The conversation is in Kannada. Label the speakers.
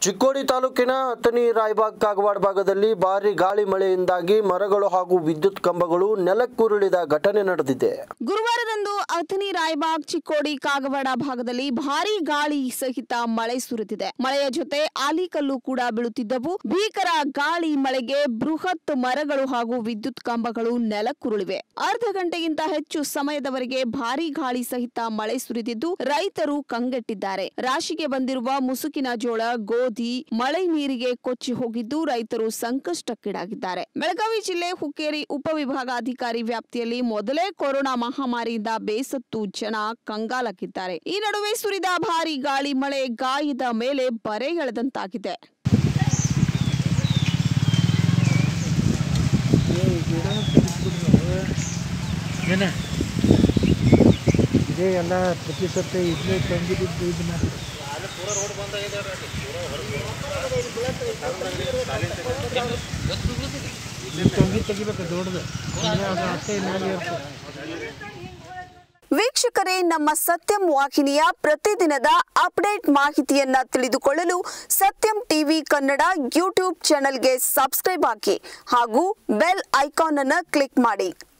Speaker 1: ಚಿಕ್ಕೋಡಿ ತಾಲೂಕಿನ ಅಥಣಿ ರಾಯಬಾಗ್ ಕಾಗವಾಡ ಭಾಗದಲ್ಲಿ ಭಾರಿ ಗಾಳಿ ಮಳೆಯಿಂದಾಗಿ ಮರಗಳು ಹಾಗೂ ವಿದ್ಯುತ್ ಕಂಬಗಳು ನೆಲಕ್ಕುರುಳಿದ ಘಟನೆ ನಡೆದಿದೆ
Speaker 2: ಗುರುವಾರದಂದು ಅಥಣಿ ರಾಯಬಾಗ್ ಚಿಕ್ಕೋಡಿ ಕಾಗವಾಡ ಭಾಗದಲ್ಲಿ ಭಾರೀ ಗಾಳಿ ಸಹಿತ ಮಳೆ ಸುರಿದಿದೆ ಮಳೆಯ ಜೊತೆ ಆಲಿಕಲ್ಲು ಕೂಡ ಬೀಳುತ್ತಿದ್ದವು ಭೀಕರ ಗಾಳಿ ಮಳೆಗೆ ಬೃಹತ್ ಮರಗಳು ಹಾಗೂ ವಿದ್ಯುತ್ ಕಂಬಗಳು ನೆಲಕ್ಕುರುಳಿವೆ ಅರ್ಧ ಗಂಟೆಗಿಂತ ಹೆಚ್ಚು ಸಮಯದವರೆಗೆ ಭಾರೀ ಗಾಳಿ ಸಹಿತ ಮಳೆ ಸುರಿದಿದ್ದು ರೈತರು ಕಂಗೆಟ್ಟಿದ್ದಾರೆ ರಾಶಿಗೆ ಬಂದಿರುವ ಮುಸುಕಿನ ಜೋಳ ಗೋಧಿ ಮಳೆ ನೀರಿಗೆ ಕೊಚ್ಚಿ ಹೋಗಿದ್ದು ರೈತರು ಸಂಕಷ್ಟಕ್ಕೀಡಾಗಿದ್ದಾರೆ ಬೆಳಗಾವಿ ಜಿಲ್ಲೆ ಹುಕ್ಕೇರಿ ಉಪವಿಭಾಗಾಧಿಕಾರಿ ವ್ಯಾಪ್ತಿಯಲ್ಲಿ ಮೊದಲೇ ಕೊರೋನಾ ಮಹಾಮಾರಿಯಿಂದ ಬೇಸತ್ತು ಜನ ಕಂಗಾಲಾಗಿದ್ದಾರೆ ಈ ನಡುವೆ ಸುರಿದ ಭಾರಿ ಗಾಳಿ ಮಳೆ ಗಾಯದ ಮೇಲೆ ಬರೆ ಎಳೆದಂತಾಗಿದೆ
Speaker 3: ಏನ ಇದೇ ಎಲ್ಲ ಪ್ರತಿ ಸತ್ತ ಇದ್ಲೇ ತಂಗಿದ್ದು ಇದು ಮಾಡಿ ಇದು ತಂಗಿ ತೆಗಿಬೇಕು ದೊಡ್ಡದು ಅಂದ್ರೆ ಅದು ಅಷ್ಟೇ ಮೇಲೆ ಇರ್ತದೆ
Speaker 2: ವೀಕ್ಷಕರೇ ನಮ್ಮ ಸತ್ಯಂ ವಾಹಿನಿಯ ಪ್ರತಿದಿನದ ಅಪ್ಡೇಟ್ ಮಾಹಿತಿಯನ್ನ ತಿಳಿದುಕೊಳ್ಳಲು ಸತ್ಯಂ ಟಿವಿ ಕನ್ನಡ ಯೂಟ್ಯೂಬ್ ಚಾನೆಲ್ಗೆ ಸಬ್ಸ್ಕ್ರೈಬ್ ಹಾಕಿ ಹಾಗೂ ಬೆಲ್ ಐಕಾನ್ ಅನ್ನು ಕ್ಲಿಕ್ ಮಾಡಿ